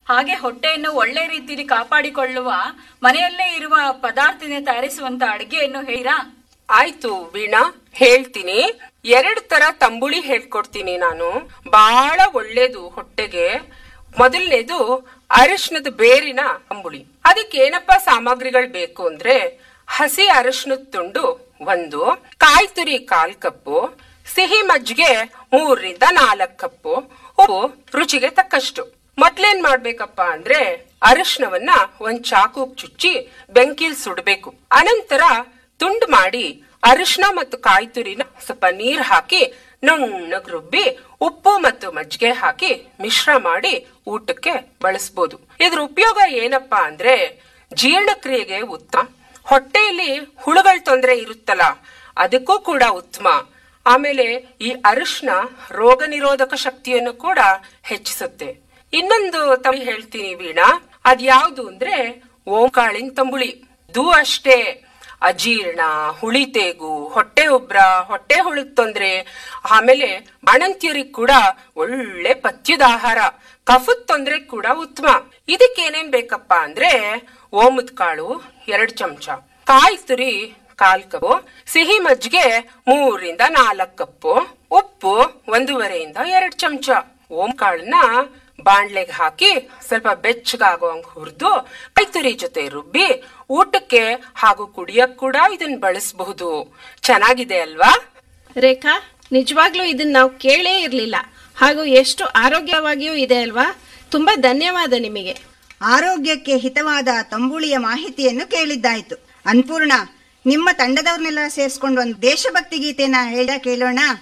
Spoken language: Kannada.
ಹಾಗೆ ಹೊಟ್ಟೆಯನ್ನು ಒಳ್ಳೆ ರೀತಿಯಲ್ಲಿ ಕಾಪಾಡಿಕೊಳ್ಳುವ ಮನೆಯಲ್ಲೇ ಇರುವ ಪದಾರ್ಥದಿಂದ ತಯಾರಿಸುವಂತ ಅಡಿಗೆಯನ್ನು ಹೇರಾ ಆಯ್ತು ವೀಣಾ ಹೇಳ್ತೀನಿ ಎರಡ್ ತರ ತಂಬುಳಿ ಹೇಳ್ಕೊಡ್ತೀನಿ ನಾನು ಬಹಳ ಒಳ್ಳೇದು ಹೊಟ್ಟೆಗೆ ಮೊದಲನೇದು ಅರಿಶಿನದ ಬೇರಿನ ತಂಬುಳಿ ಅದಕ್ಕೆ ಏನಪ್ಪಾ ಸಾಮಗ್ರಿಗಳು ಬೇಕು ಅಂದ್ರೆ ಹಸಿ ಅರಿಶಿನದ ತುಂಡು ಒಂದು ಕಾಯಿ ತುರಿ ಕಾಲ್ ಕಪ್ಪು ಸಿಹಿ ಮಜ್ಜಿಗೆ ಮೂರರಿಂದ ನಾಲ್ಕು ಕಪ್ಪು ಉಪ್ಪು ರುಚಿಗೆ ತಕ್ಕಷ್ಟು ಮೊದ್ಲೇನ್ ಮಾಡ್ಬೇಕಪ್ಪ ಅಂದ್ರೆ ಅರಿಶಿನವನ್ನ ಒಂದ್ ಚಾಕು ಚುಚ್ಚಿ ಬೆಂಕಿಲ್ ಸುಡ್ಬೇಕು ಅನಂತರ ತುಂಡು ಮಾಡಿ ಅರಿಶಿನ ಮತ್ತು ಕಾಯಿ ತುರಿನ ಸ್ವಲ್ಪ ನೀರ್ ಹಾಕಿ ನುಣ್ಣಗ್ ರುಬ್ಬಿ ಉಪ್ಪು ಮತ್ತು ಮಜ್ಜಿಗೆ ಹಾಕಿ ಮಿಶ್ರ ಮಾಡಿ ಊಟಕ್ಕೆ ಬಳಸ್ಬೋದು ಇದ್ರ ಉಪಯೋಗ ಏನಪ್ಪಾ ಅಂದ್ರೆ ಜೀರ್ಣಕ್ರಿಯೆಗೆ ಉತ್ತಮ ಹೊಟ್ಟೆಯಲ್ಲಿ ಹುಳುಗಳ ತೊಂದರೆ ಇರುತ್ತಲ್ಲ ಅದಕ್ಕೂ ಕೂಡ ಉತ್ತಮ ಆಮೇಲೆ ಈ ಅರಿಶಿನ ರೋಗ ನಿರೋಧಕ ಶಕ್ತಿಯನ್ನು ಕೂಡ ಹೆಚ್ಚಿಸುತ್ತೆ ಇನ್ನೊಂದು ತಳಿ ಹೇಳ್ತೀನಿ ವೀಣಾ ಅದ್ಯಾವ್ದು ಅಂದ್ರೆ ಓಂಕಾಳಿನ ತಂಬುಳಿ ಇದು ಅಷ್ಟೇ ಅಜೀರ್ಣ ಹುಳಿತೇಗು ಹೊಟ್ಟೆ ಉಬ್ರ ಹೊಟ್ಟೆ ಹುಳದ ತೊಂದ್ರೆ ಆಮೇಲೆ ಬಾಣಂತಿಯರಿಗೆ ಕೂಡ ಒಳ್ಳೆ ಪಥ್ಯದ ಆಹಾರ ಕಫದ ತೊಂದ್ರೆ ಕೂಡ ಉತ್ತಮ ಇದಕ್ಕೆ ಏನೇನ್ ಬೇಕಪ್ಪ ಅಂದ್ರೆ ಓಮದ್ ಕಾಳು ಎರಡ್ ಚಮಚ ಕಾಯಿ ತುರಿ ಕಾಲ್ ಕಪ್ಪು ಸಿಹಿ ಮಜ್ಜಿಗೆ ಮೂರಿಂದ ನಾಲ್ಕು ಕಪ್ಪು ಉಪ್ಪು ಒಂದೂವರೆಯಿಂದ ಎರಡ್ ಚಮಚ ಓಂ ಕಾಳನ್ನ ಬಾಣ್ಲೆಗೆ ಹಾಕಿ ಸ್ವಲ್ಪ ಬೆಚ್ಚಗಾಗುವಂಗ್ ಹುರಿದು ಕೈತುರಿ ಜೊತೆ ರುಬ್ಬಿ ಊಟಕ್ಕೆ ಹಾಗೂ ಕುಡಿಯಕ್ ಕೂಡ ಇದನ್ನ ಬಳಸಬಹುದು ಚೆನ್ನಾಗಿದೆ ಅಲ್ವಾ ರೇಖಾ ನಿಜವಾಗ್ಲೂ ಇದನ್ನ ನಾವು ಕೇಳೇ ಇರ್ಲಿಲ್ಲ ಹಾಗೂ ಎಷ್ಟು ಆರೋಗ್ಯವಾಗಿಯೂ ಇದೆ ಅಲ್ವಾ ತುಂಬಾ ಧನ್ಯವಾದ ನಿಮಗೆ ಆರೋಗ್ಯಕ್ಕೆ ಹಿತವಾದ ತಂಬುಳಿಯ ಮಾಹಿತಿಯನ್ನು ಕೇಳಿದ್ದಾಯ್ತು ಅನ್ಪೂರ್ಣ ನಿಮ್ಮ ತಂಡದವ್ರನ್ನೆಲ್ಲ ಸೇರಿಸ್ಕೊಂಡು ಒಂದು ದೇಶಭಕ್ತಿ ಗೀತೆನ ಹೇಳ ಕೇಳೋಣ